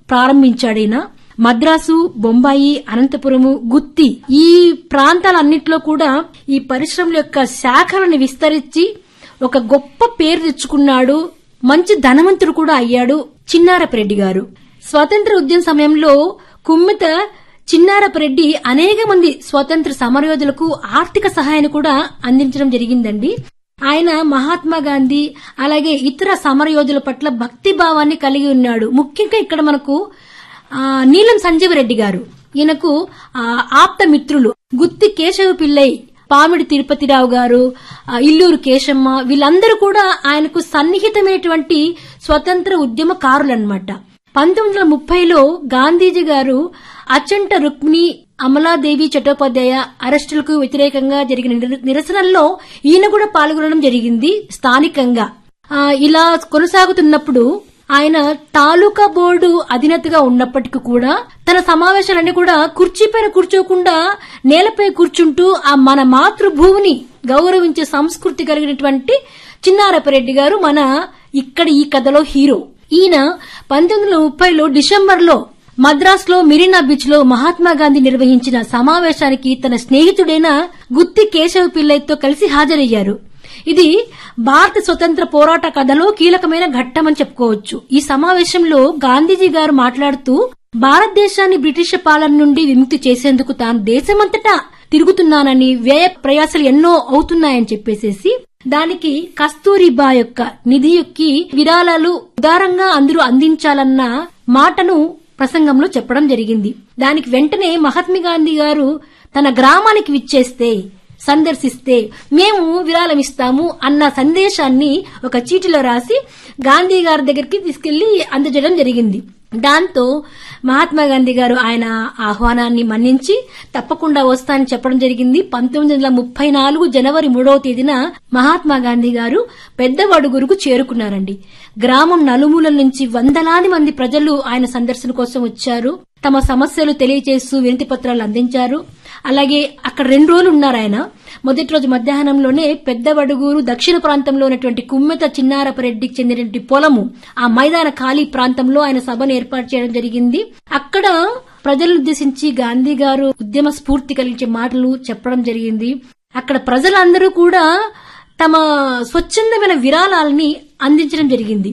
ప్రారంభించాడైనా మద్రాసు బొంబాయి అనంతపురము గుత్తి ఈ ప్రాంతాలన్నింటిలో కూడా ఈ పరిశ్రమల యొక్క శాఖలను విస్తరించి ఒక గొప్ప పేరు తెచ్చుకున్నాడు మంచి ధనవంతుడు కూడా అయ్యాడు చిన్నారపరెడ్డి గారు స్వాతంత్ర ఉద్యమ సమయంలో కుమ్మిత చిన్నారపరెడ్డి అనేక మంది స్వాతంత్ర సమరయోధులకు ఆర్థిక సహాయాన్ని కూడా అందించడం జరిగిందండి ఆయన మహాత్మా గాంధీ అలాగే ఇతర సమరయోధుల పట్ల భక్తి భావాన్ని కలిగి ఉన్నాడు ముఖ్యంగా ఇక్కడ మనకు ఆ, నీలం సంజీవరెడ్డి గారు ఈయనకు ఆ, ఆప్త మిత్రులు గుత్తి కేశవ పిల్లై పామిడి తిరుపతిరావు గారు ఆ, ఇల్లూరు కేశమ్మ వీళ్ళందరూ కూడా ఆయనకు సన్నిహితమైనటువంటి స్వతంత్ర ఉద్యమకారులన్నమాట పంతొమ్మిది వందల ముప్పైలో గాంధీజీ గారు అచంట రుక్మిణి అమలాదేవి చట్టోపాధ్యాయ అరెస్టులకు వ్యతిరేకంగా జరిగిన నిర- నిరసనల్లో ఈయన కూడా పాల్గొనడం జరిగింది స్థానికంగా ఆ, ఇలా కొనసాగుతున్నప్పుడు ఆయన తాలూకా బోర్డు అధినేతగా ఉన్నప్పటికీ కూడా తన సమావేశాలన్నీ కూడా కుర్చీపైన కూర్చోకుండా నేలపై కూర్చుంటూ ఆ మన మాతృభూమిని గౌరవించే సంస్కృతి కలిగినటువంటి చిన్నారపరెడ్డి గారు మన ఇక్కడ ఈ కథలో హీరో ఈయన పంతొమ్మిది వందల ముప్పైలో డిసెంబర్లో మద్రాసులో మిరీనా బీచ్ లో మహాత్మా గాంధీ నిర్వహించిన సమావేశానికి తన స్నేహితుడైన గుత్తి కేశవ పిల్లయ్యతో కలిసి హాజరయ్యారు ఇది భారత స్వతంత్ర పోరాట కథలో కీలకమైన ఘట్టమని చెప్పుకోవచ్చు ఈ సమావేశంలో గాంధీజీ గారు మాట్లాడుతూ భారతదేశాన్ని బ్రిటిష్ పాలన నుండి విముక్తి చేసేందుకు తాను దేశమంతటా తిరుగుతున్నానని వ్యయ ప్రయాసలు ఎన్నో అవుతున్నాయని చెప్పేసేసి దానికి కస్తూరిబా యొక్క నిధి యొక్క విరాళాలు ఉదారంగా అందరూ అందించాలన్న మాటను ప్రసంగంలో చెప్పడం జరిగింది దానికి వెంటనే మహాత్మా గాంధీ గారు తన గ్రామానికి విచ్చేస్తే సందర్శిస్తే మేము విరాళం ఇస్తాము అన్న సందేశాన్ని ఒక చీటిలో రాసి గాంధీ గారి దగ్గరికి తీసుకెళ్లి అందజేయడం జరిగింది దాంతో మహాత్మా గాంధీ గారు ఆయన ఆహ్వానాన్ని మన్నించి తప్పకుండా వస్తానని చెప్పడం జరిగింది పంతొమ్మిది వందల ముప్పై నాలుగు జనవరి మూడవ తేదీన మహాత్మా గాంధీ గారు పెద్దవడుగురుకు చేరుకున్నారండి గ్రామం నలుమూలల నుంచి వందలాది మంది ప్రజలు ఆయన సందర్శన కోసం వచ్చారు తమ సమస్యలు తెలియజేస్తూ వినతి పత్రాలు అందించారు అలాగే అక్కడ రెండు రోజులు ఉన్నారు ఆయన మొదటి రోజు మధ్యాహ్నంలోనే పెద్దవడుగూరు దక్షిణ ప్రాంతంలో ఉన్నటువంటి కుమ్మెత చిన్నారపరెడ్డికి చెందినటువంటి పొలము ఆ మైదాన ఖాళీ ప్రాంతంలో ఆయన సభను ఏర్పాటు చేయడం జరిగింది అక్కడ ప్రజలను ఉద్దేశించి గాంధీ గారు ఉద్యమ స్ఫూర్తి కలిగించే మాటలు చెప్పడం జరిగింది అక్కడ ప్రజలందరూ కూడా తమ స్వచ్ఛందమైన విరాళాలని అందించడం జరిగింది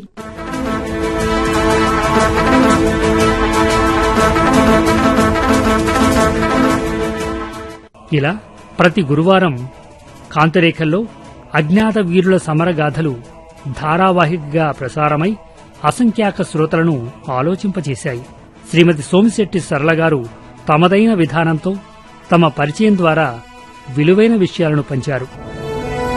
ఇలా ప్రతి గురువారం కాంతరేఖల్లో అజ్ఞాత వీరుల సమరగాథలు ధారావాహికగా ప్రసారమై అసంఖ్యాక శ్రోతలను ఆలోచింపచేశాయి శ్రీమతి సోమిశెట్టి సరళ గారు తమదైన విధానంతో తమ పరిచయం ద్వారా విలువైన విషయాలను పంచారు